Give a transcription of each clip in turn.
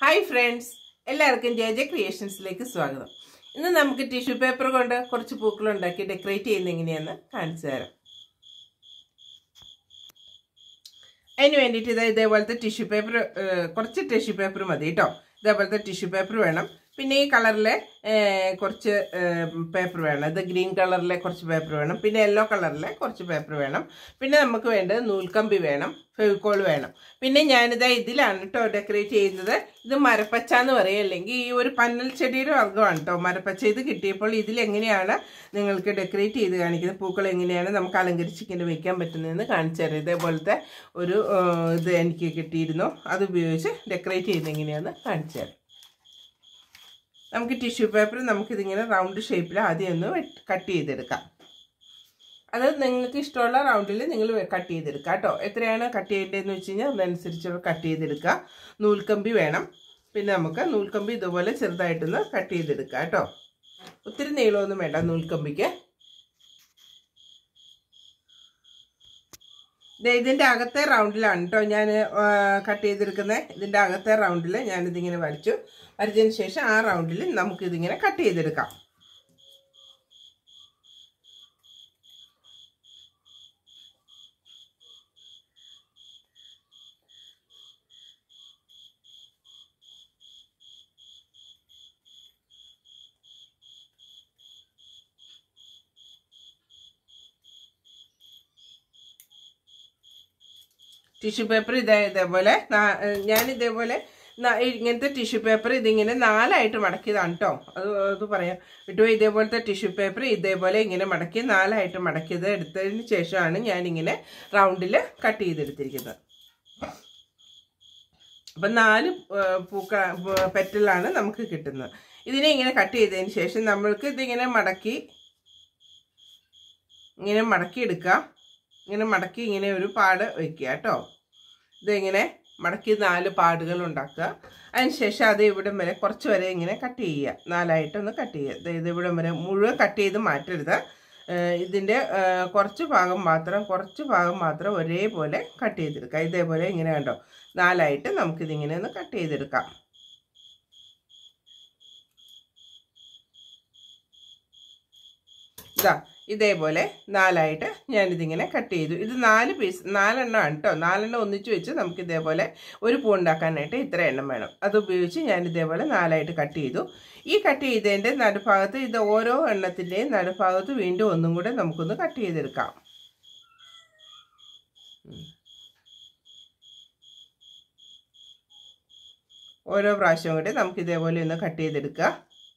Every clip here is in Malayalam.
ഹായ് ഫ്രണ്ട്സ് എല്ലാവർക്കും ജെ ജെ ക്രിയേഷൻസിലേക്ക് സ്വാഗതം ഇന്ന് നമുക്ക് ടിഷ്യൂ പേപ്പർ കൊണ്ട് കുറച്ച് പൂക്കൾ ഉണ്ടാക്കി ഡെക്കറേറ്റ് ചെയ്യുന്ന എങ്ങനെയാന്ന് കാണിച്ചു തരാം അതിന് വേണ്ടിയിട്ട് ഇത് ഇതേപോലത്തെ ടിഷ്യൂ പേപ്പർ കുറച്ച് ടിഷ്യൂ പേപ്പർ മതി കേട്ടോ ഇതേപോലത്തെ ടിഷ്യൂ പേപ്പർ വേണം പിന്നെ ഈ കളറിലെ കുറച്ച് പേപ്പർ വേണം ഇത് ഗ്രീൻ കളറിലെ കുറച്ച് പേപ്പർ വേണം പിന്നെ യെല്ലോ കളറിലെ കുറച്ച് പേപ്പർ വേണം പിന്നെ നമുക്ക് വേണ്ടത് നൂൽക്കമ്പി വേണം ഫെവിക്കോൾ വേണം പിന്നെ ഞാനിത് ഇതിലാണ് കേട്ടോ ഡെക്കറേറ്റ് ചെയ്യുന്നത് ഇത് മരപ്പച്ച എന്ന് പറയും അല്ലെങ്കിൽ ഈ ഒരു പന്നൽ ചെടിയുടെ വർഗ്ഗമാണ് കേട്ടോ മരപ്പച്ച ഇത് കിട്ടിയപ്പോൾ ഇതിലെങ്ങനെയാണ് നിങ്ങൾക്ക് ഡെക്കറേറ്റ് ചെയ്ത് കാണിക്കുന്നത് പൂക്കൾ എങ്ങനെയാണ് നമുക്ക് അലങ്കരിച്ച് ഇങ്ങനെ വെക്കാൻ പറ്റുന്നതെന്ന് കാണിച്ചു തരാം ഇതേപോലത്തെ ഒരു ഇത് എനിക്ക് കിട്ടിയിരുന്നു അത് ഉപയോഗിച്ച് ഡെക്കറേറ്റ് ചെയ്യുന്നത് എങ്ങനെയാണെന്ന് കാണിച്ചു തരാം നമുക്ക് ടിഷ്യൂ പേപ്പർ നമുക്കിതിങ്ങനെ റൗണ്ട് ഷേപ്പിൽ ആദ്യം ഒന്ന് കട്ട് ചെയ്തെടുക്കാം അത് നിങ്ങൾക്ക് ഇഷ്ടമുള്ള റൗണ്ടിൽ നിങ്ങൾ കട്ട് ചെയ്തെടുക്കുക കേട്ടോ എത്രയാണ് കട്ട് ചെയ്യേണ്ടതെന്ന് വെച്ച് കഴിഞ്ഞാൽ അതനുസരിച്ച് കട്ട് ചെയ്തെടുക്കുക നൂൽക്കമ്പി വേണം പിന്നെ നമുക്ക് നൂൽക്കമ്പി ഇതുപോലെ ചെറുതായിട്ടൊന്ന് കട്ട് ചെയ്തെടുക്കുക കേട്ടോ ഒത്തിരി നീളമൊന്നും വേണ്ട നൂൽക്കമ്പിക്ക് ഇതിൻ്റെ അകത്തെ റൗണ്ടിലാണ് കേട്ടോ ഞാൻ കട്ട് ചെയ്തെടുക്കുന്നത് ഇതിൻ്റെ അകത്തെ റൗണ്ടിൽ ഞാനിതിങ്ങനെ വരച്ചു വരച്ചതിന് ശേഷം ആ റൗണ്ടിൽ നമുക്കിതിങ്ങനെ കട്ട് ചെയ്തെടുക്കാം ടിഷ്യൂ പേപ്പർ ഇതേ ഇതേപോലെ ഞാൻ ഇതേപോലെ ഇങ്ങനത്തെ ടിഷ്യൂ പേപ്പർ ഇതിങ്ങനെ നാലായിട്ട് മടക്കിയതാണ് കേട്ടോ അത് അത് പറയാം വിട്ടുപോയി ഇതേപോലത്തെ ടിഷ്യൂ പേപ്പർ ഇതേപോലെ ഇങ്ങനെ മടക്കി നാലായിട്ട് മടക്കിയത് എടുത്തതിന് ശേഷമാണ് ഞാനിങ്ങനെ റൗണ്ടിൽ കട്ട് ചെയ്തെടുത്തിരിക്കുന്നത് അപ്പം നാല് പൂക്ക പെറ്റലാണ് നമുക്ക് കിട്ടുന്നത് ഇതിനെ ഇങ്ങനെ കട്ട് ചെയ്തതിന് ശേഷം നമ്മൾക്ക് ഇതിങ്ങനെ മടക്കി ഇങ്ങനെ മടക്കി എടുക്കാം ഇങ്ങനെ മടക്കി ഇങ്ങനെ ഒരു പാട് വയ്ക്കുക കേട്ടോ ഇതിങ്ങനെ മടക്കി നാല് പാടുകൾ ഉണ്ടാക്കുക അതിനുശേഷം അത് ഇവിടം വരെ കുറച്ച് വരെ ഇങ്ങനെ കട്ട് ചെയ്യുക നാലായിട്ടൊന്ന് കട്ട് ചെയ്യുക ഇത് ഇവിടം വരെ മുഴുവൻ കട്ട് ചെയ്ത് മാറ്റരുത് ഇതിൻ്റെ കുറച്ച് ഭാഗം മാത്രം കുറച്ച് ഭാഗം മാത്രം ഒരേപോലെ കട്ട് ചെയ്തെടുക്കുക ഇതേപോലെ ഇങ്ങനെ കണ്ടോ നാലായിട്ട് നമുക്കിതിങ്ങനെ ഒന്ന് കട്ട് ചെയ്തെടുക്കാം ഇതാ ഇതേപോലെ നാലായിട്ട് ഞാനിതിങ്ങനെ കട്ട് ചെയ്തു ഇത് നാല് പീസ് നാലെണ്ണമാണ് കേട്ടോ നാലെണ്ണം ഒന്നിച്ച് വെച്ച് നമുക്ക് ഇതേപോലെ ഒരു പൂ ഉണ്ടാക്കാനായിട്ട് ഇത്ര എണ്ണം വേണം അത് ഉപയോഗിച്ച് ഞാൻ ഇതേപോലെ നാലായിട്ട് കട്ട് ചെയ്തു ഈ കട്ട് ചെയ്തതിൻ്റെ നടുഭാഗത്ത് ഇത് ഓരോ എണ്ണത്തിൻ്റെയും നടുഭാഗത്ത് വീണ്ടും ഒന്നും കൂടെ നമുക്കൊന്ന് കട്ട് ചെയ്തെടുക്കാം ഓരോ പ്രാവശ്യവും കൂടെ നമുക്ക് ഇതേപോലെ ഒന്ന് കട്ട് ചെയ്തെടുക്കുക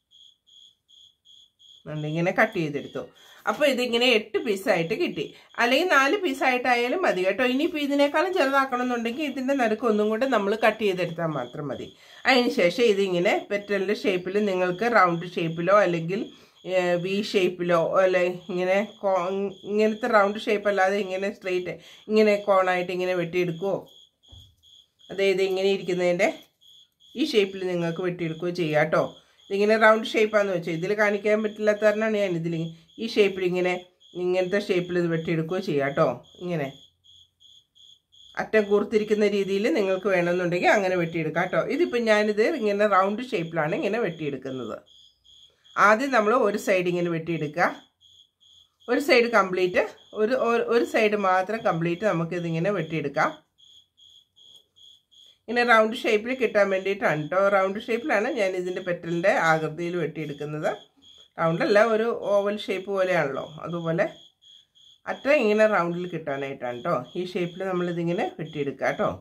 ഇങ്ങനെ കട്ട് ചെയ്തെടുത്തു അപ്പോൾ ഇതിങ്ങനെ എട്ട് പീസായിട്ട് കിട്ടി അല്ലെങ്കിൽ നാല് പീസായിട്ടായാലും മതി കേട്ടോ ഇനിയിപ്പോൾ ഇതിനേക്കാളും ചെറുതാക്കണം എന്നുണ്ടെങ്കിൽ ഇതിൻ്റെ നടുക്ക് ഒന്നും കൂടെ നമ്മൾ കട്ട് ചെയ്തെടുത്താൽ മാത്രം മതി അതിനുശേഷം ഇതിങ്ങനെ പെറ്റലിൻ്റെ ഷേപ്പിൽ നിങ്ങൾക്ക് റൗണ്ട് ഷേപ്പിലോ അല്ലെങ്കിൽ വി ഷേപ്പിലോ അല്ലെ ഇങ്ങനെ ഇങ്ങനത്തെ റൗണ്ട് ഷേപ്പ് അല്ലാതെ ഇങ്ങനെ സ്ട്രെയിറ്റ് ഇങ്ങനെ കോണായിട്ട് ഇങ്ങനെ വെട്ടിയെടുക്കുമോ അതായത് ഇങ്ങനെ ഇരിക്കുന്നതിൻ്റെ ഈ ഷേപ്പിൽ നിങ്ങൾക്ക് വെട്ടിയെടുക്കുകയോ ചെയ്യാം കേട്ടോ ഇതിങ്ങനെ റൗണ്ട് ഷേപ്പാന്ന് വെച്ചാൽ ഇതിൽ കാണിക്കാൻ പറ്റില്ലാത്ത കാരണമാണ് ഞാൻ ഇതിൽ ഈ ഷേപ്പിൽ ഇങ്ങനെ ഇങ്ങനത്തെ ഷേപ്പിൽ ഇത് വെട്ടിയെടുക്കുകയോ ചെയ്യാം കേട്ടോ ഇങ്ങനെ അറ്റം കൂർത്തിരിക്കുന്ന രീതിയിൽ നിങ്ങൾക്ക് വേണമെന്നുണ്ടെങ്കിൽ അങ്ങനെ വെട്ടിയെടുക്കാം കേട്ടോ ഇതിപ്പോൾ ഞാനിത് ഇങ്ങനെ റൗണ്ട് ഷേപ്പിലാണ് ഇങ്ങനെ വെട്ടിയെടുക്കുന്നത് ആദ്യം നമ്മൾ ഒരു സൈഡ് ഇങ്ങനെ വെട്ടിയെടുക്കുക ഒരു സൈഡ് കംപ്ലീറ്റ് ഒരു ഒരു സൈഡ് മാത്രം കംപ്ലീറ്റ് നമുക്കിതിങ്ങനെ വെട്ടിയെടുക്കാം ഇങ്ങനെ റൗണ്ട് ഷേപ്പിൽ കിട്ടാൻ വേണ്ടിയിട്ടാണ് കേട്ടോ റൗണ്ട് ഷേപ്പിലാണ് ഞാൻ ഇതിൻ്റെ പെറ്റലിൻ്റെ ആകൃതിയിൽ വെട്ടിയെടുക്കുന്നത് റൗണ്ടല്ല ഒരു ഓവൽ ഷേപ്പ് പോലെയാണല്ലോ അതുപോലെ അറ്റം ഇങ്ങനെ റൗണ്ടിൽ കിട്ടാനായിട്ടാണ് കേട്ടോ ഈ ഷേപ്പിൽ നമ്മളിതിങ്ങനെ വെട്ടിയെടുക്കുക കേട്ടോ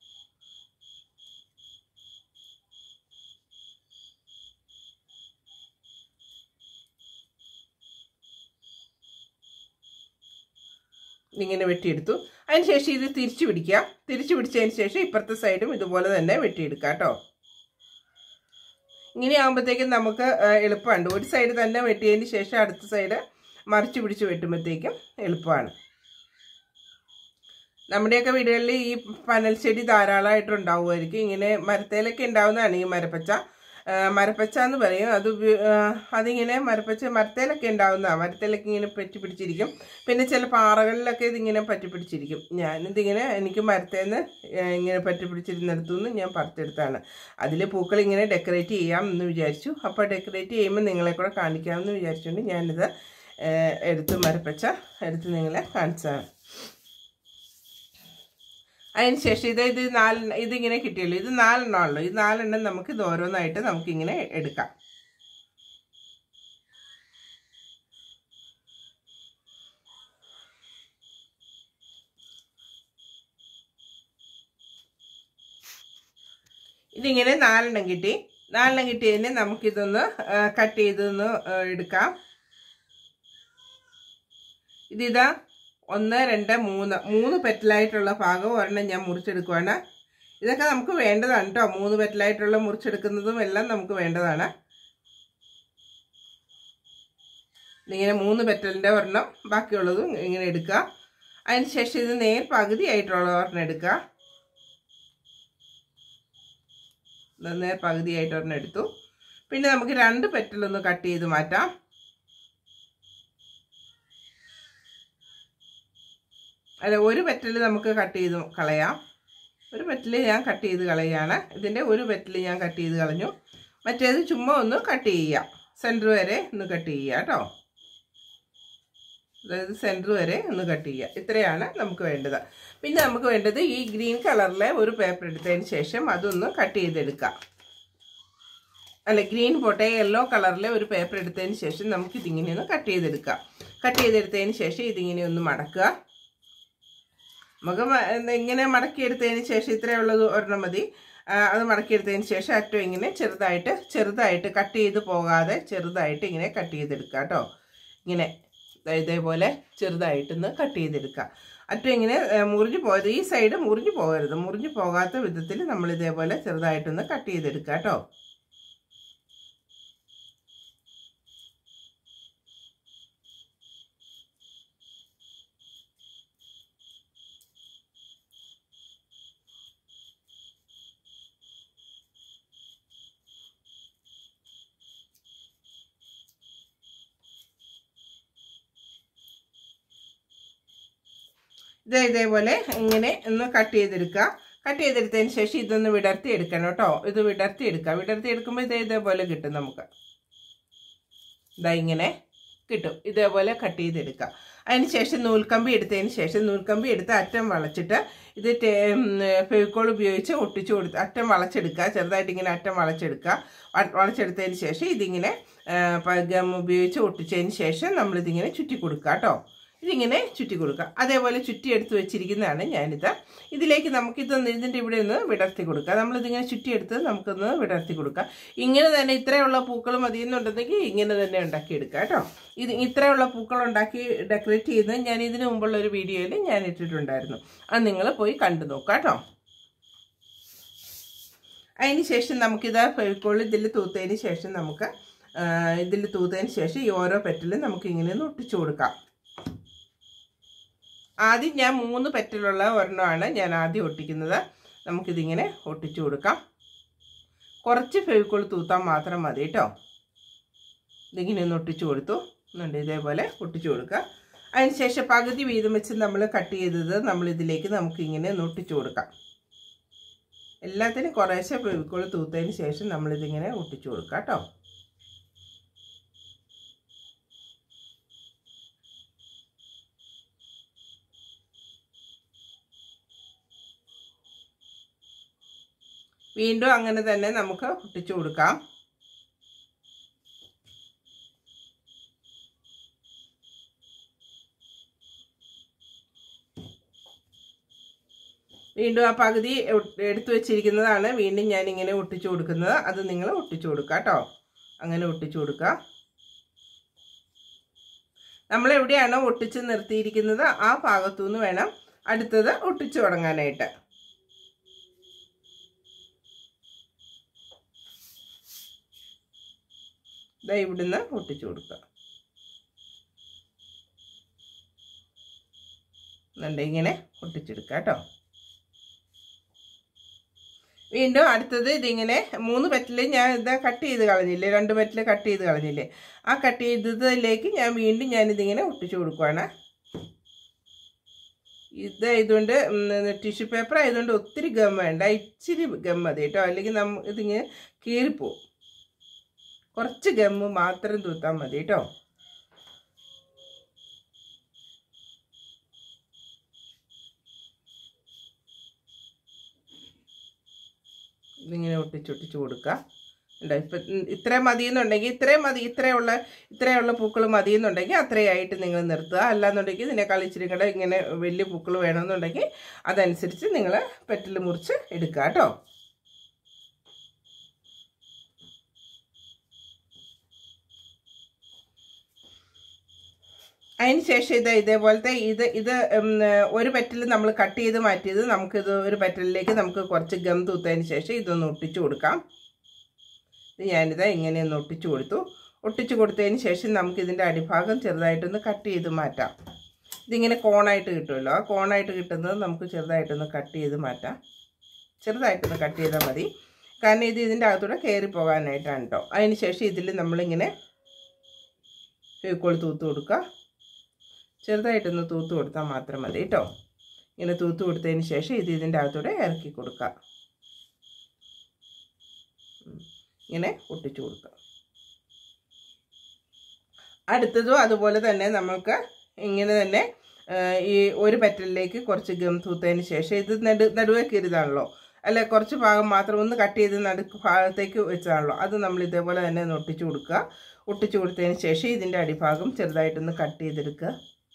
ഇങ്ങനെ വെട്ടിയെടുത്തു അതിനുശേഷം ഇത് തിരിച്ചു പിടിക്കുക തിരിച്ചു പിടിച്ചതിന് ശേഷം ഇപ്പുറത്തെ സൈഡും ഇതുപോലെ തന്നെ വെട്ടിയെടുക്കുക കേട്ടോ ഇങ്ങനെ ആകുമ്പോഴത്തേക്കും നമുക്ക് എളുപ്പമുണ്ട് ഒരു സൈഡ് തന്നെ വെട്ടിയതിന് ശേഷം അടുത്ത സൈഡ് മറിച്ച് പിടിച്ച് വെട്ടുമ്പോഴത്തേക്കും എളുപ്പമാണ് നമ്മുടെയൊക്കെ വീടുകളിൽ ഈ പനൽ ചെടി ധാരാളമായിട്ട് ഉണ്ടാവുമായിരിക്കും ഇങ്ങനെ മരത്തേലൊക്കെ ഉണ്ടാവുന്നതാണ് ഈ മരപ്പച്ച ആ, മരപ്പച്ച എന്ന് പറയും അത് ഉപയോ- ആ, അതിങ്ങനെ മരപ്പച്ച മരത്തേലൊക്കെ ഉണ്ടാവുന്നതാണ് മരത്തേലൊക്കെ ഇങ്ങനെ പറ്റി പിടിച്ചിരിക്കും പിന്നെ ചില പാറകളിലൊക്കെ ഇതിങ്ങനെ പറ്റി പിടിച്ചിരിക്കും ഞാനിതിങ്ങനെ എനിക്ക് മരത്തേന്ന് ഇങ്ങനെ പറ്റി പിടിച്ചിരുന്നിടത്തുനിന്ന് ഞാൻ പറിച്ചെടുത്താണ് അതിൽ പൂക്കൾ ഇങ്ങനെ ഡെക്കറേറ്റ് ചെയ്യാം എന്ന് വിചാരിച്ചു അപ്പോൾ ഡെക്കറേറ്റ് ചെയ്യുമ്പോൾ നിങ്ങളെ കൂടെ കാണിക്കാമെന്ന് വിചാരിച്ചുകൊണ്ട് ഞാനിത് ആ, എടുത്ത് മരപ്പച്ച എടുത്ത് നിങ്ങളെ കാണിച്ചതാണ് അതിന് ശേഷം ഇത് ഇത് നാല് ഇതിങ്ങനെ കിട്ടിയല്ലോ ഇത് നാലെണ്ണമാണല്ലോ ഈ നാലെണ്ണം നമുക്ക് ഇത് ഓരോന്നായിട്ട് നമുക്കിങ്ങനെ എടുക്കാം ഇതിങ്ങനെ നാലെണ്ണം കിട്ടി നാലെണ്ണം കിട്ടിയതിന് നമുക്കിതൊന്ന് കട്ട് ചെയ്തൊന്ന് ആ, എടുക്കാം ഇതിതാ ഒന്ന് രണ്ട് മൂന്ന് മൂന്ന് പെറ്റലായിട്ടുള്ള ഭാഗം ഒരെണ്ണം ഞാൻ മുറിച്ചെടുക്കുവാണ് ഇതൊക്കെ നമുക്ക് വേണ്ടതാണ് കേട്ടോ മൂന്ന് പെറ്റലായിട്ടുള്ള മുറിച്ചെടുക്കുന്നതും എല്ലാം നമുക്ക് വേണ്ടതാണ് ഇങ്ങനെ മൂന്ന് പെറ്റലിൻ്റെ ഒരെണ്ണം ബാക്കിയുള്ളതും ഇങ്ങനെ എടുക്കുക അതിന് ശേഷം ഇത് നേർ പകുതി ആയിട്ടുള്ള ഒരെണ്ണം എടുക്കുക ഇത് നേർ പകുതി ആയിട്ട് ഒരെണ്ണം എടുത്തു പിന്നെ നമുക്ക് രണ്ട് പെറ്റലൊന്ന് കട്ട് ചെയ്ത് മാറ്റാം അല്ല ഒരു പെറ്റൽ നമുക്ക് കട്ട് ചെയ്ത് കളയാം ഒരു പെറ്റൽ ഞാൻ കട്ട് ചെയ്ത് കളയാണ് ഇതിൻ്റെ ഒരു പെറ്റൽ ഞാൻ കട്ട് ചെയ്ത് കളഞ്ഞു മറ്റേത് ചുമ്മാ ഒന്ന് കട്ട് ചെയ്യാം സെൻറ്റർ വരെ ഒന്ന് കട്ട് ചെയ്യുക കേട്ടോ അതായത് സെൻറ്റർ വരെ ഒന്ന് കട്ട് ചെയ്യുക ഇത്രയാണ് നമുക്ക് വേണ്ടത് പിന്നെ നമുക്ക് വേണ്ടത് ഈ ഗ്രീൻ കളറിലെ ഒരു പേപ്പർ എടുത്തതിന് ശേഷം അതൊന്ന് കട്ട് ചെയ്തെടുക്കാം അല്ല ഗ്രീൻ പോട്ടെ യെല്ലോ കളറിലെ ഒരു പേപ്പർ എടുത്തതിന് ശേഷം നമുക്ക് ഇതിങ്ങനെ ഒന്ന് കട്ട് ചെയ്തെടുക്കാം കട്ട് ചെയ്തെടുത്തതിന് ശേഷം ഇതിങ്ങനെ ഒന്ന് മടക്കുക നമുക്ക് മ- എന്താ ഇങ്ങനെ മടക്കിയെടുത്തതിന് ശേഷം ഇത്രയുള്ളത് ഒരെണ്ണം മതി ആ, അത് മടക്കിയെടുത്തതിന് ശേഷം അറ്റം ഇങ്ങനെ ചെറുതായിട്ട് ചെറുതായിട്ട് കട്ട് ചെയ്ത് പോകാതെ ചെറുതായിട്ട് ഇങ്ങനെ കട്ട് ചെയ്തെടുക്കുക കേട്ടോ ഇങ്ങനെ ദാ ഇതേപോലെ ചെറുതായിട്ടൊന്ന് കട്ട് ചെയ്തെടുക്കുക അറ്റം ഇങ്ങനെ ഏ, മുറിഞ്ഞു പോയത് ഈ സൈഡ് മുറിഞ്ഞു പോകരുത് മുറിഞ്ഞു പോകാത്ത വിധത്തിൽ നമ്മൾ ഇതേപോലെ ചെറുതായിട്ടൊന്ന് കട്ട് ചെയ്തെടുക്കുക കേട്ടോ ഇത് ഇതേപോലെ ഇങ്ങനെ ഒന്ന് കട്ട് ചെയ്തെടുക്കുക കട്ട് ചെയ്തെടുത്തതിന് ശേഷം ഇതൊന്ന് വിടർത്തി എടുക്കണം കേട്ടോ ഇത് വിടർത്തി എടുക്കുക വിടർത്തി എടുക്കുമ്പോൾ ഇത് ഇതേപോലെ കിട്ടും നമുക്ക് ഇതാ ഇങ്ങനെ കിട്ടും ഇതേപോലെ കട്ട് ചെയ്തെടുക്കുക അതിന് ശേഷം നൂൽക്കമ്പി എടുത്തതിന് ശേഷം നൂൽക്കമ്പി എടുത്ത് അറ്റം വളച്ചിട്ട് ഇത് ഫെവിക്കോൾ ഉപയോഗിച്ച് ഒട്ടിച്ചു കൊടുത്ത് അറ്റം വളച്ചെടുക്കുക ചെറുതായിട്ട് ഇങ്ങനെ അറ്റം വളച്ചെടുക്കുക വ- വളച്ചെടുത്തതിന് ശേഷം ഇതിങ്ങനെ ഗം ഉപയോഗിച്ച് ഒട്ടിച്ചതിന് ശേഷം നമ്മളിതിങ്ങനെ ചുറ്റി കൊടുക്കുക കേട്ടോ ഇതിങ്ങനെ ചുറ്റി കൊടുക്കുക അതേപോലെ ചുറ്റി എടുത്ത് വെച്ചിരിക്കുന്നതാണ് ഞാനിത് ഇതിലേക്ക് നമുക്കിതൊന്ന് ഇതിൻ്റെ ഇവിടെ ഒന്ന് വിടർത്തി കൊടുക്കുക നമ്മളിതിങ്ങനെ ചുറ്റിയെടുത്ത് നമുക്കൊന്ന് വിടർത്തി കൊടുക്കുക ഇങ്ങനെ തന്നെ ഇത്രയുള്ള പൂക്കൾ മതിയെന്നുണ്ടെങ്കിൽ ഇങ്ങനെ തന്നെ ഉണ്ടാക്കിയെടുക്കുക കേട്ടോ ഇത് ഇത്രയുള്ള പൂക്കൾ ഉണ്ടാക്കി ഡെക്കറേറ്റ് ചെയ്യുന്നത് ഞാൻ ഇതിനു മുമ്പുള്ള ഒരു വീഡിയോയിൽ ഞാൻ ഇട്ടിട്ടുണ്ടായിരുന്നു അത് നിങ്ങൾ പോയി കണ്ടു നോക്കുക കേട്ടോ അതിന് ശേഷം നമുക്കിത് ഫെവിക്കോൾ ഇതിൽ തൂത്തതിന് ശേഷം നമുക്ക് ഇതിൽ തൂത്തതിന് ശേഷം ഈ ഓരോ പെറ്റലും നമുക്ക് ഇങ്ങനെ ഒന്ന് ഒട്ടിച്ചു കൊടുക്കാം ആദ്യം ഞാൻ മൂന്ന് പെറ്റലുള്ള ഒരെണ്ണമാണ് ഞാൻ ആദ്യം ഒട്ടിക്കുന്നത് നമുക്കിതിങ്ങനെ ഒട്ടിച്ചു കൊടുക്കാം കുറച്ച് ഫെവിക്കോൾ തൂത്താൽ മാത്രം മതി കേട്ടോ ഇതിങ്ങനെ ഒന്ന് ഒട്ടിച്ചു കൊടുത്തു എന്നുണ്ട് ഇതേപോലെ ഒട്ടിച്ചു കൊടുക്കുക അതിനുശേഷം പകുതി വീതം വെച്ച് നമ്മൾ കട്ട് ചെയ്തത് നമ്മൾ ഇതിലേക്ക് നമുക്ക് ഇങ്ങനെ ഒന്ന് ഒട്ടിച്ചു കൊടുക്കാം എല്ലാത്തിനും കുറേശ്ശെ ഫെവിക്കോൾ തൂത്തതിന് ശേഷം നമ്മളിതിങ്ങനെ ഒട്ടിച്ചു കൊടുക്കാം കേട്ടോ വീണ്ടും അങ്ങനെ തന്നെ നമുക്ക് ഒട്ടിച്ചു കൊടുക്കാം വീണ്ടും ആ പകുതി ഒ- എടുത്തു വെച്ചിരിക്കുന്നതാണ് വീണ്ടും ഞാൻ ഇങ്ങനെ ഒട്ടിച്ചു കൊടുക്കുന്നത് അത് നിങ്ങൾ ഒട്ടിച്ചു കൊടുക്കുക കേട്ടോ അങ്ങനെ ഒട്ടിച്ചു കൊടുക്കുക നമ്മൾ എവിടെയാണോ ഒട്ടിച്ച് നിർത്തിയിരിക്കുന്നത് ആ ഭാഗത്തു നിന്ന് വേണം അടുത്തത് ഒട്ടിച്ചു തുടങ്ങാനായിട്ട് ദാ ഇവിടുന്ന് ഒട്ടിച്ചു കൊടുക്കുക എന്നുണ്ട് ഇങ്ങനെ ഒട്ടിച്ചെടുക്കുക കേട്ടോ വീണ്ടും അടുത്തത് ഇതിങ്ങനെ മൂന്ന് പെറ്റിൽ ഞാൻ ഇത് കട്ട് ചെയ്ത് കളഞ്ഞില്ലേ രണ്ട് പെറ്റിൽ കട്ട് ചെയ്ത് കളഞ്ഞില്ലേ ആ കട്ട് ചെയ്തതിലേക്ക് ഞാൻ വീണ്ടും ഞാനിതിങ്ങനെ ഒട്ടിച്ചു കൊടുക്കുവാണ് ഇത് ഇതുകൊണ്ട് ടിഷ്യൂ പേപ്പർ ആയതുകൊണ്ട് ഒത്തിരി ഗം വേണ്ട ഇച്ചിരി ഗം മതി കേട്ടോ അല്ലെങ്കിൽ നമ്മ ഇതിങ്ങനെ കീറിപ്പോവും കുറച്ച് ഗമ്മ് മാത്രം തൂത്താൽ മതി കേട്ടോ ഇതിങ്ങനെ ഒട്ടിച്ചൊട്ടിച്ച് കൊടുക്കുക ഉണ്ടോ ഇപ്പം ഇത്രയും മതിയെന്നുണ്ടെങ്കിൽ ഇത്രയും മതി ഇത്രയുള്ള ഇത്രയുള്ള പൂക്കൾ മതിയെന്നുണ്ടെങ്കിൽ അത്രയായിട്ട് നിങ്ങൾ നിർത്തുക അല്ലാന്നുണ്ടെങ്കിൽ ഇതിനേക്കാൾ ഇച്ചിരി കൂടെ ഇങ്ങനെ വലിയ പൂക്കൾ വേണമെന്നുണ്ടെങ്കിൽ അതനുസരിച്ച് നിങ്ങൾ പെറ്റിൽ മുറിച്ച് എടുക്കുക കേട്ടോ അതിന് ശേഷം ഇത് ഇതേപോലത്തെ ഇത് ഇത് ഉം, ഒരു പെറ്റിൽ നമ്മൾ കട്ട് ചെയ്ത് മാറ്റിയത് നമുക്കിത് ഒരു പെറ്റലിലേക്ക് നമുക്ക് കുറച്ച് ഗം തൂത്തതിന് ശേഷം ഇതൊന്ന് ഒട്ടിച്ചു കൊടുക്കാം ഇത് ഞാനിത് ഇങ്ങനെയൊന്ന് ഒട്ടിച്ചു കൊടുത്തു ഒട്ടിച്ചു കൊടുത്തതിന് ശേഷം നമുക്ക് ഇതിൻ്റെ അടിഭാഗം ചെറുതായിട്ടൊന്ന് കട്ട് ചെയ്ത് മാറ്റാം ഇതിങ്ങനെ കോണായിട്ട് കിട്ടുമല്ലോ ആ കോണായിട്ട് കിട്ടുന്നത് നമുക്ക് ചെറുതായിട്ടൊന്ന് കട്ട് ചെയ്ത് മാറ്റാം ചെറുതായിട്ടൊന്ന് കട്ട് ചെയ്താൽ മതി കാരണം ഇത് ഇതിൻ്റെ അകത്തൂടെ കയറി പോകാനായിട്ടാണ് കേട്ടോ അതിന് ശേഷം ഇതിൽ നമ്മളിങ്ങനെ ഫെവിക്കോൾ തൂത്ത് കൊടുക്കുക ചെറുതായിട്ടൊന്ന് തൂത്ത് കൊടുത്താൽ മാത്രം മതി കേട്ടോ ഇങ്ങനെ തൂത്ത് കൊടുത്തതിന് ശേഷം ഇത് ഇതിൻ്റെ അകത്തൂടെ ഇറക്കി കൊടുക്കുക ഉം. ഇങ്ങനെ ഒട്ടിച്ചു കൊടുക്കുക അടുത്തതും അതുപോലെ തന്നെ നമ്മൾക്ക് ഇങ്ങനെ തന്നെ ആ, ഈ ഒരു പെറ്റലിലേക്ക് കുറച്ച് ഗം തൂത്തതിന് ശേഷം ഇത് നടു നടുവേ കീറിയതാണല്ലോ അല്ലെ കുറച്ച് ഭാഗം മാത്രം ഒന്ന് കട്ട് ചെയ്ത് നടുക്ക് ഭാഗത്തേക്ക് വെച്ചതാണല്ലോ അത് നമ്മൾ ഇതേപോലെ തന്നെ ഒന്ന് ഒട്ടിച്ചു കൊടുക്കുക ഒട്ടിച്ചു കൊടുത്തതിന് ശേഷം ഇതിൻ്റെ അടിഭാഗം ചെറുതായിട്ടൊന്ന് കട്ട് ചെയ്തെടുക്കുക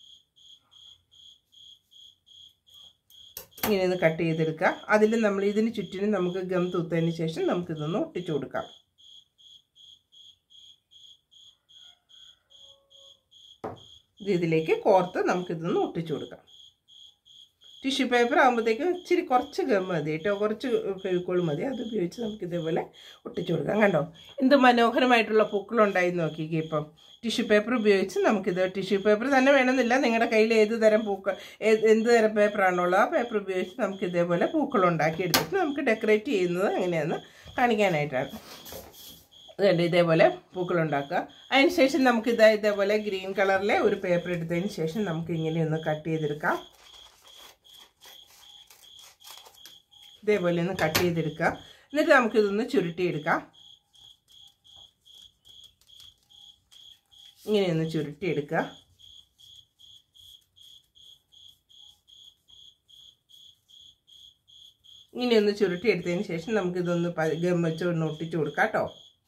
ഇങ്ങനെ ഒന്ന് കട്ട് ചെയ്തെടുക്കുക അതിൽ നമ്മൾ ഇതിന് ചുറ്റിനും നമുക്ക് ഗം തൂത്തതിന് ശേഷം നമുക്കിതൊന്ന് ഒട്ടിച്ചു കൊടുക്കാം ഇത് ഇതിലേക്ക് കോർത്ത് നമുക്കിതൊന്ന് ഒട്ടിച്ചു കൊടുക്കാം ടിഷ്യൂ പേപ്പർ ആകുമ്പോഴത്തേക്കും ഇച്ചിരി കുറച്ച് ഗം മതി കേട്ടോ കുറച്ച് ഫെവിക്കോൾ മതി അത് ഉപയോഗിച്ച് നമുക്ക് ഇതേപോലെ ഒട്ടിച്ചു കൊടുക്കാം കണ്ടോ എന്ത് മനോഹരമായിട്ടുള്ള പൂക്കളുണ്ടായി നോക്കിക്കേ ഇപ്പം ടിഷ്യൂ പേപ്പർ ഉപയോഗിച്ച് നമുക്കിത് ടിഷ്യൂ പേപ്പർ തന്നെ വേണമെന്നില്ല നിങ്ങളുടെ കയ്യിൽ ഏത് തരം പൂക്കൾ ഏത് എന്ത് തരം പേപ്പറാണുള്ളത് ആ പേപ്പർ ഉപയോഗിച്ച് നമുക്ക് ഇതേപോലെ പൂക്കൾ ഉണ്ടാക്കി എടുത്തിട്ട് നമുക്ക് ഡെക്കറേറ്റ് ചെയ്യുന്നത് എങ്ങനെയാണെന്ന് കാണിക്കാനായിട്ടാണ് അതുകൊണ്ട് ഇതേപോലെ പൂക്കൾ ഉണ്ടാക്കുക അതിനുശേഷം നമുക്ക് ഇതാ ഇതേപോലെ ഗ്രീൻ കളറിലെ ഒരു പേപ്പർ എടുത്തതിന് ശേഷം നമുക്ക് ഇങ്ങനെ ഒന്ന് കട്ട് ചെയ്തെടുക്കാം ഇതേപോലെ ഒന്ന് കട്ട് ചെയ്തെടുക്കുക എന്നിട്ട് നമുക്കിതൊന്ന് ചുരുട്ടിയെടുക്കാം ഇങ്ങനെയൊന്ന് ചുരുട്ടിയെടുക്കുക ഇങ്ങനെയൊന്ന് ചുരുട്ടിയെടുത്തതിന് ശേഷം നമുക്കിതൊന്ന് പ- ഗം വെച്ച് ഒന്ന് ഒട്ടിച്ചു കൊടുക്കാം കേട്ടോ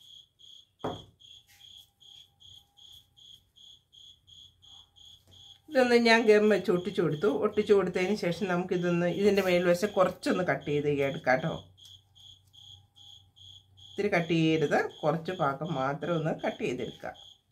ഇതൊന്ന് ഞാൻ ഗം വെച്ച് ഒട്ടിച്ചു കൊടുത്തു ഒട്ടിച്ചു കൊടുത്തതിന് ശേഷം നമുക്കിതൊന്ന് ഇതിൻ്റെ മേൽവശം കുറച്ചൊന്ന് കട്ട് ചെയ്ത് എടുക്കാം കേട്ടോ ഇത്തിരി കട്ട് ചെയ്യരുത് കുറച്ച് ഭാഗം മാത്രം ഒന്ന് കട്ട് ചെയ്തെടുക്കുക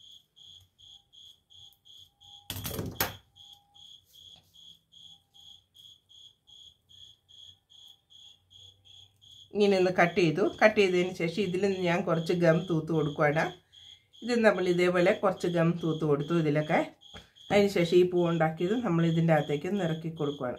ഇങ്ങനെ ഒന്ന് കട്ട് ചെയ്തു കട്ട് ചെയ്തതിന് ശേഷം ഇതിൽ ഞാൻ കുറച്ച് ഗം തൂത്ത് കൊടുക്കുവാണ് ഇത് നമ്മൾ ഇതേപോലെ കുറച്ച് ഗം തൂത്ത് കൊടുത്തു ഇതിലൊക്കെ അതിന് ശേഷം ഈ പൂ ഉണ്ടാക്കിയത് നമ്മൾ ഇതിൻ്റെ അകത്തേക്ക് നിറക്കി കൊടുക്കുകയാണ്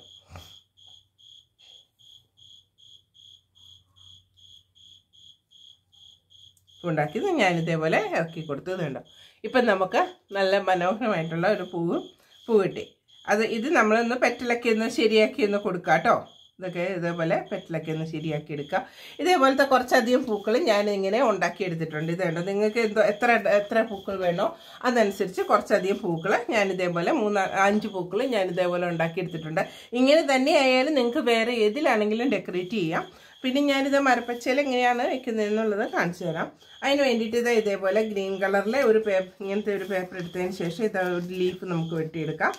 പൂ ഉണ്ടാക്കിയത് ഞാൻ ഇതേപോലെ ഇറക്കി കൊടുത്തത് കണ്ടോ ഇപ്പം നമുക്ക് നല്ല മനോഹരമായിട്ടുള്ള ഒരു പൂവ് പൂ കിട്ടി അത് ഇത് നമ്മളൊന്ന് പെറ്റലൊക്കെ ഒന്ന് ശരിയാക്കി ഒന്ന് കൊടുക്കാം കേട്ടോ ഇതൊക്കെ ഇതേപോലെ പെറ്റലൊക്കെ ഒന്ന് ശരിയാക്കി എടുക്കുക ഇതേപോലത്തെ കുറച്ചധികം പൂക്കൾ ഞാൻ ഇങ്ങനെ ഉണ്ടാക്കി എടുത്തിട്ടുണ്ട് ഇത് കണ്ടോ നിങ്ങൾക്ക് എന്തോ എത്ര എത്ര പൂക്കൾ വേണോ അതനുസരിച്ച് കുറച്ചധികം പൂക്കൾ ഞാൻ ഇതേപോലെ മൂന്ന് അഞ്ച് പൂക്കൾ ഞാൻ ഇതേപോലെ ഉണ്ടാക്കി എടുത്തിട്ടുണ്ട് ഇങ്ങനെ തന്നെ ആയാലും നിങ്ങൾക്ക് വേറെ ഏതിലാണെങ്കിലും ഡെക്കറേറ്റ് ചെയ്യാം പിന്നെ ഞാനിത് മരപ്പച്ചയിൽ എങ്ങനെയാണ് വെക്കുന്നത് എന്നുള്ളത് കാണിച്ചു തരാം അതിന് വേണ്ടിയിട്ട് ഇത് ഇതേപോലെ ഗ്രീൻ കളറിലെ ഒരു പേപ്പർ ഇങ്ങനത്തെ ഒരു പേപ്പർ എടുത്തതിന് ശേഷം ഇത് ഒരു ലീഫ് നമുക്ക് വെട്ടിയെടുക്കാം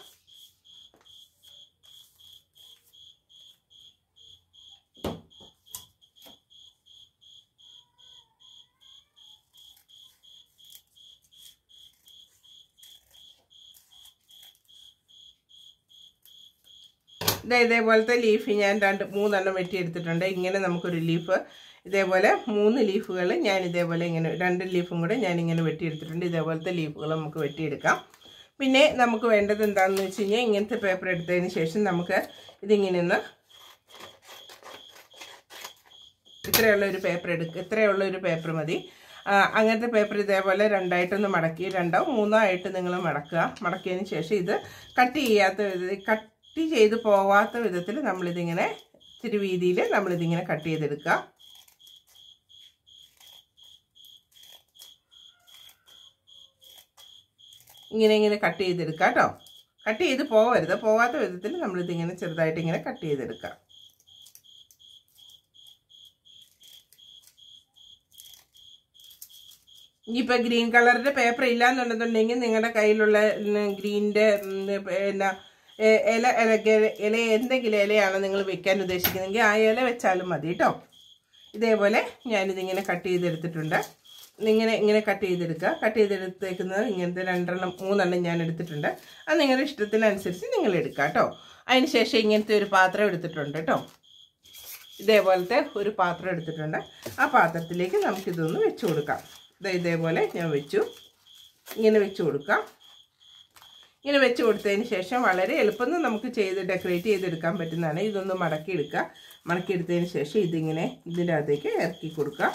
ഇത് ഇതേപോലത്തെ ലീഫ് ഞാൻ രണ്ട് മൂന്നെണ്ണം വെട്ടിയെടുത്തിട്ടുണ്ട് ഇങ്ങനെ നമുക്കൊരു ലീഫ് ഇതേപോലെ മൂന്ന് ലീഫുകൾ ഞാൻ ഇതേപോലെ ഇങ്ങനെ രണ്ട് ലീഫും കൂടെ ഞാൻ ഇങ്ങനെ വെട്ടിയെടുത്തിട്ടുണ്ട് ഇതേപോലത്തെ ലീഫുകൾ നമുക്ക് വെട്ടിയെടുക്കാം പിന്നെ നമുക്ക് വേണ്ടത് എന്താണെന്ന് വെച്ച് കഴിഞ്ഞാൽ ഇങ്ങനത്തെ പേപ്പർ എടുത്തതിന് ശേഷം നമുക്ക് ഇതിങ്ങനെ ഒന്ന് ഇത്രയുള്ള ഒരു പേപ്പർ എടുക്കുക ഇത്രയുള്ള ഒരു പേപ്പർ മതി ആ, അങ്ങനത്തെ പേപ്പർ ഇതേപോലെ രണ്ടായിട്ടൊന്ന് മടക്കി രണ്ടോ മൂന്നോ ആയിട്ട് നിങ്ങൾ മടക്കുക മടക്കിയതിന് ശേഷം ഇത് കട്ട് ചെയ്യാത്ത വിധ കട്ട് ചെയ്ത് പോവാത്ത വിധത്തിൽ നമ്മളിതിങ്ങനെ ഇത്തിരി വീതിയിൽ നമ്മളിതിങ്ങനെ കട്ട് ചെയ്തെടുക്കുക ഇങ്ങനെ ഇങ്ങനെ കട്ട് ചെയ്തെടുക്കുക കേട്ടോ കട്ട് ചെയ്ത് പോവരുത് പോവാത്ത വിധത്തിൽ നമ്മളിതിങ്ങനെ ചെറുതായിട്ട് ഇങ്ങനെ കട്ട് ചെയ്തെടുക്കുക ഇനിയിപ്പോൾ ഗ്രീൻ കളറിന്റെ പേപ്പർ ഇല്ലാന്നുണ്ടെന്നുണ്ടെങ്കിൽ നിങ്ങളുടെ കയ്യിലുള്ള ഗ്രീനിന്റെ പിന്നെ എ- ഇല ഇല ഇല എന്തെങ്കിലും ഇലയാണ് നിങ്ങൾ വെക്കാൻ ഉദ്ദേശിക്കുന്നതെങ്കിൽ ആ ഇല വെച്ചാലും മതി കേട്ടോ ഇതേപോലെ ഞാനിതിങ്ങനെ കട്ട് ചെയ്തെടുത്തിട്ടുണ്ട് ഇങ്ങനെ ഇങ്ങനെ കട്ട് ചെയ്തെടുക്കുക കട്ട് ചെയ്തെടുത്തേക്കുന്നത് ഇങ്ങനത്തെ രണ്ടെണ്ണം മൂന്നെണ്ണം ഞാൻ എടുത്തിട്ടുണ്ട് അത് നിങ്ങളുടെ ഇഷ്ടത്തിനനുസരിച്ച് നിങ്ങൾ എടുക്കുക കേട്ടോ അതിന് ശേഷം ഇങ്ങനത്തെ ഒരു പാത്രം എടുത്തിട്ടുണ്ട് കേട്ടോ ഇതേപോലത്തെ ഒരു പാത്രം എടുത്തിട്ടുണ്ട് ആ പാത്രത്തിലേക്ക് നമുക്കിതൊന്ന് വെച്ച് കൊടുക്കാം ദേ ഇതേപോലെ ഞാൻ വെച്ചു ഇങ്ങനെ വെച്ച് കൊടുക്കാം ഇങ്ങനെ വെച്ച് കൊടുത്തതിന് ശേഷം വളരെ എളുപ്പം നമുക്ക് ചെയ്ത് ഡെക്കറേറ്റ് ചെയ്തെടുക്കാൻ പറ്റുന്നതാണ് ഇതൊന്ന് മടക്കി എടുക്കുക മടക്കി എടുത്തതിന് ശേഷം ഇതിങ്ങനെ ഇതിൻ്റെ അകത്തേക്ക് ഇറക്കി കൊടുക്കുക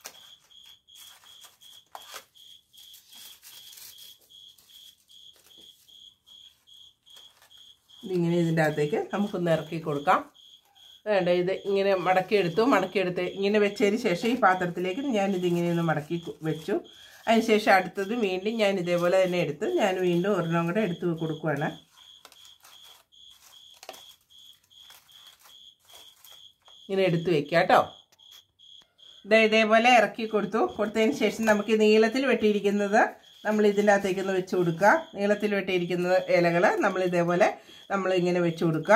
ഇതിങ്ങനെ ഇതിൻ്റെ അകത്തേക്ക് നമുക്കൊന്ന് ഇറക്കി കൊടുക്കാം വേണ്ട ഇത് ഇങ്ങനെ മടക്കിയെടുത്തു മടക്കിയെടുത്ത് ഇങ്ങനെ വെച്ചതിന് ശേഷം ഈ പാത്രത്തിലേക്ക് ഞാനിത് ഇങ്ങനെ ഒന്ന് മടക്കി കു- വെച്ചു അതിനുശേഷം അടുത്തത് വീണ്ടും ഞാൻ ഇതേപോലെ തന്നെ എടുത്ത് ഞാൻ വീണ്ടും ഒരെണ്ണം കൂടെ എടുത്ത് കൊടുക്കുവാണ് ഇങ്ങനെ എടുത്ത് വെക്കുക കേട്ടോ ഇതേ ഇതേപോലെ ഇറക്കി കൊടുത്തു കൊടുത്തതിന് ശേഷം നമുക്ക് നീളത്തിൽ വെട്ടിയിരിക്കുന്നത് നമ്മൾ ഇതിൻ്റെ അകത്തേക്കൊന്ന് വെച്ച് കൊടുക്കുക നീളത്തിൽ വെട്ടിയിരിക്കുന്ന ഇലകൾ നമ്മൾ ഇതേപോലെ നമ്മൾ ഇങ്ങനെ വെച്ച് കൊടുക്കുക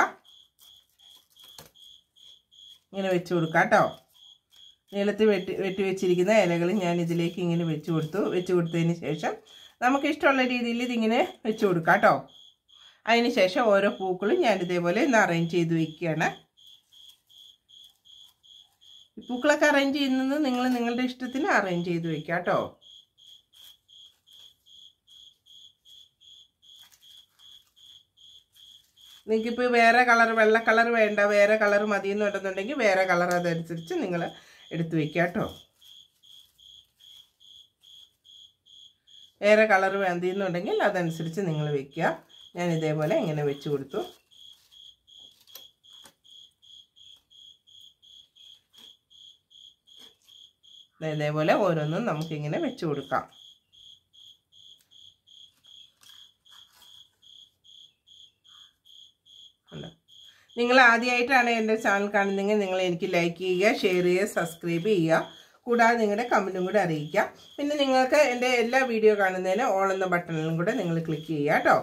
ഇങ്ങനെ വെച്ച് കൊടുക്കുക കേട്ടോ നീളത്തിൽ വെട്ടി വെട്ടി വെച്ചിരിക്കുന്ന ഇലകൾ ഞാൻ ഇതിലേക്ക് ഇങ്ങനെ വെച്ച് കൊടുത്തു വെച്ച് കൊടുത്തതിന് ശേഷം നമുക്ക് ഇഷ്ടമുള്ള രീതിയിൽ ഇതിങ്ങനെ വെച്ച് കൊടുക്കാം കേട്ടോ അതിന് ശേഷം ഓരോ പൂക്കളും ഞാൻ ഇതേപോലെ ഒന്ന് അറേഞ്ച് ചെയ്ത് വയ്ക്കുകയാണ് ഈ പൂക്കളൊക്കെ അറേഞ്ച് ചെയ്യുന്നത് നിങ്ങൾ നിങ്ങളുടെ ഇഷ്ടത്തിന് അറേഞ്ച് ചെയ്ത് വെക്കുക കേട്ടോ നിങ്ങൾക്കിപ്പോൾ വേറെ കളർ വെള്ള കളർ വേണ്ട വേറെ കളർ മതി എന്ന് ഉണ്ടെന്നുണ്ടെങ്കിൽ വേറെ കളർ അതനുസരിച്ച് നിങ്ങൾ എടുത്ത് വെക്കുക കേട്ടോ വേറെ കളർ വേണ്ടിയെന്നുണ്ടെങ്കിൽ അതനുസരിച്ച് നിങ്ങൾ വെക്കുക ഞാൻ ഇതേപോലെ ഇങ്ങനെ വെച്ച് കൊടുത്തു ദേ ഇതേപോലെ ഓരോന്നും നമുക്കിങ്ങനെ വെച്ച് കൊടുക്കാം ഉണ്ടോ? നിങ്ങൾ ആദ്യമായിട്ടാണ് എൻ്റെ ചാനൽ കാണുന്നതെങ്കിൽ നിങ്ങൾ എനിക്ക് ലൈക്ക് ചെയ്യുക ഷെയർ ചെയ്യുക സബ്സ്ക്രൈബ് ചെയ്യുക കൂടാതെ നിങ്ങളുടെ കമൻറ്റും കൂടെ അറിയിക്കുക പിന്നെ നിങ്ങൾക്ക് എൻ്റെ എല്ലാ വീഡിയോ കാണുന്നതിന് ഓൾ എന്ന ബട്ടണിലും കൂടെ നിങ്ങൾ ക്ലിക്ക് ചെയ്യുക കേട്ടോ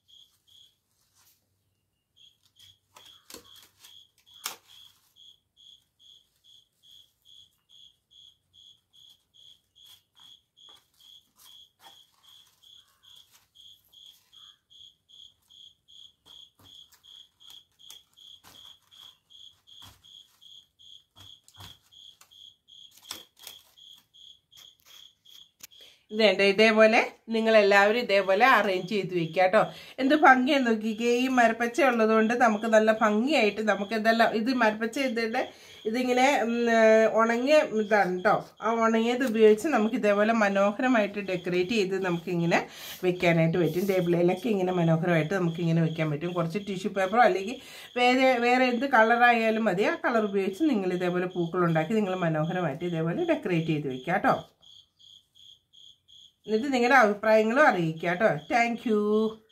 ഇതേണ്ട ഇതേപോലെ നിങ്ങൾ എല്ലാവരും ഇതേപോലെ അറേഞ്ച് ചെയ്ത് വെക്കുക കേട്ടോ എന്ത് ഭംഗിയെന്ന് നോക്കിക്കേ ഈ മരപ്പച്ച ഉള്ളതുകൊണ്ട് നമുക്ക് നല്ല ഭംഗിയായിട്ട് നമുക്ക് ഇതെല്ലാം ഇത് മരപ്പച്ച ഇതിൻ്റെ ഇതിങ്ങനെ ഉം, ഏർ, ഉണങ്ങിയ ഇതാണ് കേട്ടോ ആ ഉണങ്ങിയത് ഉപയോഗിച്ച് നമുക്ക് ഇതേപോലെ മനോഹരമായിട്ട് ഡെക്കറേറ്റ് ചെയ്ത് നമുക്കിങ്ങനെ വെക്കാനായിട്ട് പറ്റും ടേബിളിലൊക്കെ ഇങ്ങനെ മനോഹരമായിട്ട് നമുക്കിങ്ങനെ വെക്കാൻ പറ്റും കുറച്ച് ടിഷ്യൂ പേപ്പറോ അല്ലെങ്കിൽ വേറെ വേറെ എന്ത് കളറായാലും മതി ആ കളർ ഉപയോഗിച്ച് നിങ്ങൾ ഇതേപോലെ പൂക്കളുണ്ടാക്കി നിങ്ങൾ മനോഹരമായിട്ട് ഇതേപോലെ ഡെക്കറേറ്റ് ചെയ്ത് വെക്കുക കേട്ടോ എന്നിട്ട് നിങ്ങളുടെ അഭിപ്രായങ്ങളും അറിയിക്കുക കേട്ടോ താങ്ക്